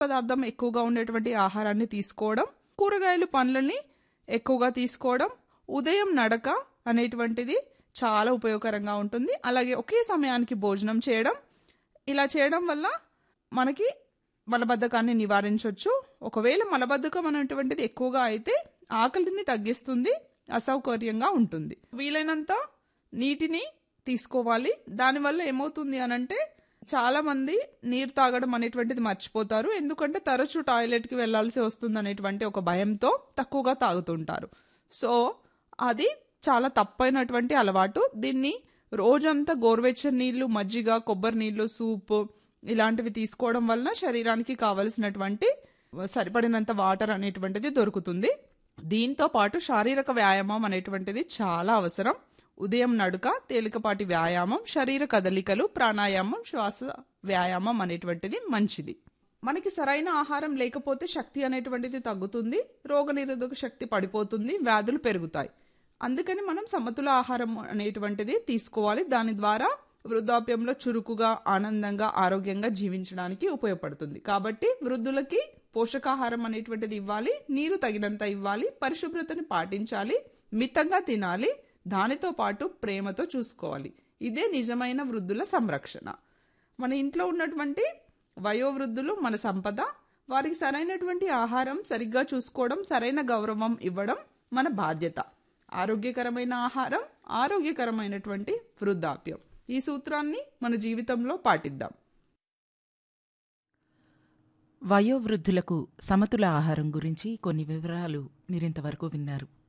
పదార్థం ఎక్కువగా ఉండేటువంటి ఆహారాన్ని తీసుకోవడం కూరగాయలు పండ్లని ఎక్కువగా తీసుకోవడం ఉదయం నడక అనేటువంటిది చాలా ఉపయోగకరంగా ఉంటుంది అలాగే ఒకే సమయానికి భోజనం చేయడం ఇలా చేయడం వల్ల మనకి మలబద్ధకాన్ని నివారించవచ్చు ఒకవేళ మలబద్ధకం అనేటువంటిది ఎక్కువగా అయితే ఆకలిని తగ్గిస్తుంది అసౌకర్యంగా ఉంటుంది వీలైనంత నీటిని తీసుకోవాలి దానివల్ల ఏమవుతుంది అనంటే చాలా మంది నీరు తాగడం అనేటువంటిది మర్చిపోతారు ఎందుకంటే తరచూ టాయిలెట్కి వెళ్లాల్సి వస్తుంది అనేటువంటి ఒక భయంతో తక్కువగా తాగుతుంటారు సో అది చాలా తప్పైనటువంటి అలవాటు దీన్ని రోజంతా గోరువెచ్చని నీళ్లు మజ్జిగ కొబ్బరి నీళ్లు సూప్ ఇలాంటివి తీసుకోవడం వలన శరీరానికి కావలసినటువంటి సరిపడినంత వాటర్ అనేటువంటిది దొరుకుతుంది దీంతో పాటు శారీరక వ్యాయామం అనేటువంటిది చాలా అవసరం ఉదయం నడుక తేలికపాటి వ్యాయామం శరీర కదలికలు ప్రాణాయామం శ్వాస వ్యాయామం అనేటువంటిది మంచిది మనకి సరైన ఆహారం లేకపోతే శక్తి అనేటువంటిది తగ్గుతుంది రోగనిరోధక శక్తి పడిపోతుంది వ్యాధులు పెరుగుతాయి అందుకని మనం సమతుల ఆహారం అనేటువంటిది తీసుకోవాలి దాని ద్వారా వృద్ధాప్యంలో చురుకుగా ఆనందంగా ఆరోగ్యంగా జీవించడానికి ఉపయోగపడుతుంది కాబట్టి వృద్ధులకి పోషకాహారం అనేటువంటిది ఇవ్వాలి నీరు తగినంత ఇవ్వాలి పరిశుభ్రతని పాటించాలి మితంగా తినాలి దానితో పాటు ప్రేమతో చూసుకోవాలి ఇదే నిజమైన వృద్ధుల సంరక్షణ మన ఇంట్లో ఉన్నటువంటి వయోవృద్ధులు మన సంపద వారికి సరైనటువంటి ఆహారం సరిగ్గా చూసుకోవడం సరైన గౌరవం ఇవ్వడం మన బాధ్యత ఆరోగ్యకరమైన ఆహారం ఆరోగ్యకరమైనటువంటి వృద్ధాప్యం ఈ సూత్రాన్ని మన జీవితంలో పాటిద్దాం వయోవృద్ధులకు సమతుల ఆహారం గురించి కొన్ని వివరాలు మీరింతవరకు విన్నారు